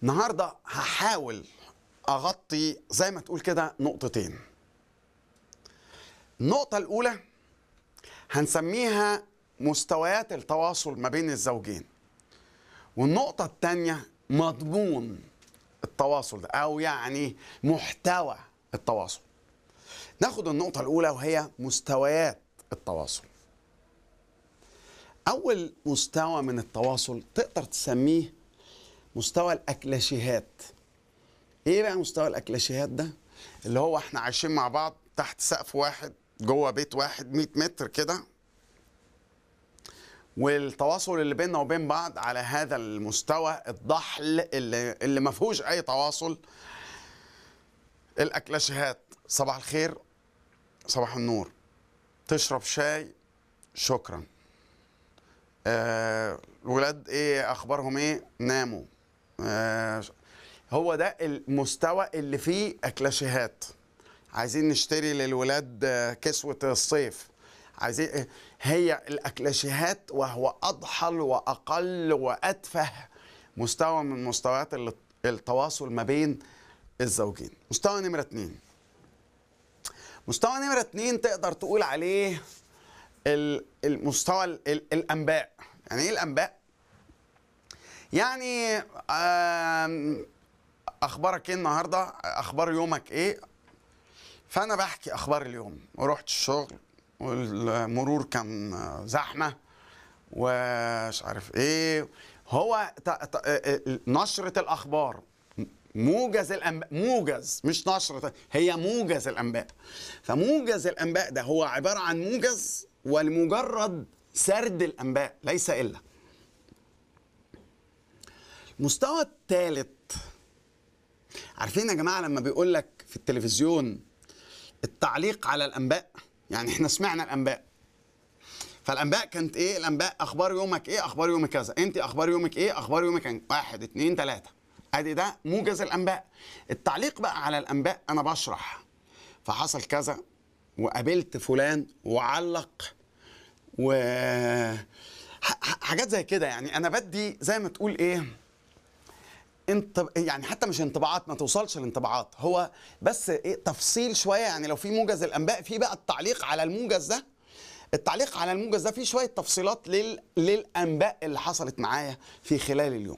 النهارده هحاول اغطي زي ما تقول كده نقطتين النقطة الأولى هنسميها مستويات التواصل ما بين الزوجين والنقطة الثانية مضمون التواصل ده أو يعني محتوى التواصل ناخد النقطة الأولى وهي مستويات التواصل أول مستوى من التواصل تقدر تسميه مستوى الأكلاشيهات إيه بقى مستوى الأكلاشيهات ده؟ اللي هو إحنا عايشين مع بعض تحت سقف واحد جوه بيت واحد 100 متر كده والتواصل اللي بيننا وبين بعض على هذا المستوى الضحل اللي, اللي ما فيهوش اي تواصل الاكلاشيهات صباح الخير صباح النور تشرب شاي شكرا آه الولاد ايه اخبارهم ايه ناموا آه هو ده المستوى اللي فيه اكلاشيهات عايزين نشتري للولاد كسوة الصيف عايزين هي الأكلاشيهات وهو أضحل وأقل وأتفه مستوى من مستويات التواصل ما بين الزوجين مستوى نمرة اتنين مستوى نمرة اتنين تقدر تقول عليه المستوى الأنباء يعني إيه الأنباء؟ يعني أخبارك إيه النهاردة؟ أخبار يومك إيه؟ فانا بحكي اخبار اليوم ورحت الشغل والمرور كان زحمه ومش عارف ايه هو نشره الاخبار موجز الانباء موجز مش نشره هي موجز الانباء فموجز الانباء ده هو عباره عن موجز ولمجرد سرد الانباء ليس الا المستوى الثالث عارفين يا جماعه لما بيقول لك في التلفزيون التعليق على الانباء يعني احنا سمعنا الانباء فالانباء كانت ايه الانباء اخبار يومك ايه اخبار يومك كذا انت اخبار يومك ايه اخبار يومك كان واحد اتنين تلاته ادي ده موجز الانباء التعليق بقى على الانباء انا بشرح فحصل كذا وقابلت فلان وعلق و حاجات زي كده يعني انا بدي زي ما تقول ايه انت يعني حتى مش انطباعات ما توصلش لانطباعات هو بس ايه تفصيل شويه يعني لو في موجز الانباء في بقى التعليق على الموجز ده التعليق على الموجز ده فيه شويه تفصيلات لل... للانباء اللي حصلت معايا في خلال اليوم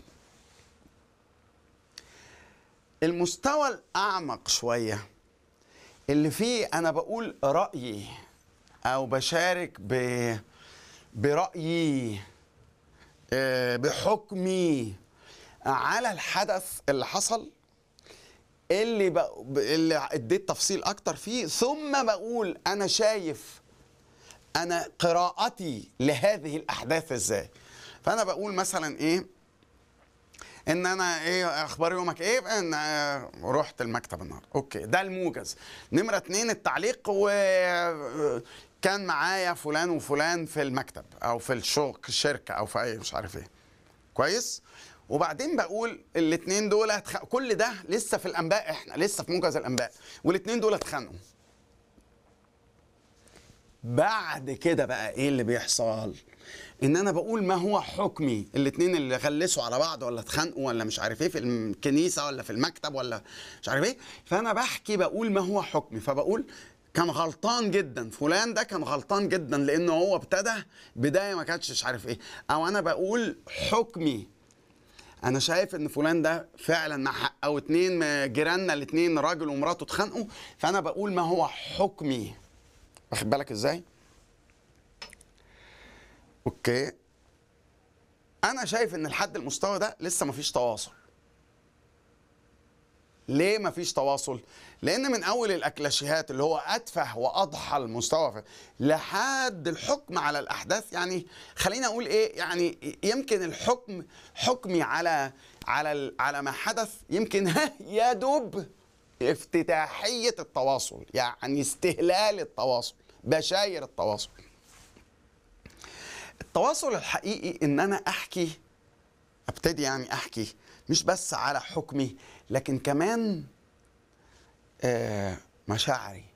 المستوى الاعمق شويه اللي فيه انا بقول رايي او بشارك ب... برايي بحكمي على الحدث اللي حصل اللي ب... اللي اديت تفصيل اكتر فيه ثم بقول انا شايف انا قراءتي لهذه الاحداث ازاي فانا بقول مثلا ايه ان انا ايه اخبار يومك ايه ان رحت المكتب النهارده اوكي ده الموجز نمره اتنين التعليق و كان معايا فلان وفلان في المكتب او في الشغل الشركه او في اي مش عارف ايه كويس وبعدين بقول الاثنين دول هتخ... كل ده لسه في الانباء احنا لسه في موجز الانباء والاثنين دول اتخانقوا بعد كده بقى ايه اللي بيحصل ان انا بقول ما هو حكمي الاثنين اللي غلسوا على بعض ولا اتخانقوا ولا مش عارف ايه في الكنيسه ولا في المكتب ولا مش عارف ايه فانا بحكي بقول ما هو حكمي فبقول كان غلطان جدا فلان ده كان غلطان جدا لانه هو ابتدى بدايه ما كانتش مش عارف ايه او انا بقول حكمي انا شايف ان فلان ده فعلا مع حق او اتنين جيراننا الاتنين راجل ومراته اتخانقوا فانا بقول ما هو حكمي واخد بالك ازاي اوكي انا شايف ان لحد المستوى ده لسه مفيش تواصل ليه مفيش تواصل لان من اول الاكلاشيهات اللي هو اتفه واضحى المستوى لحد الحكم على الاحداث يعني خلينا اقول ايه يعني يمكن الحكم حكمي على على على ما حدث يمكن يا دوب افتتاحيه التواصل يعني استهلال التواصل بشاير التواصل التواصل الحقيقي ان انا احكي ابتدي يعني احكي مش بس على حكمي لكن كمان آه مشاعري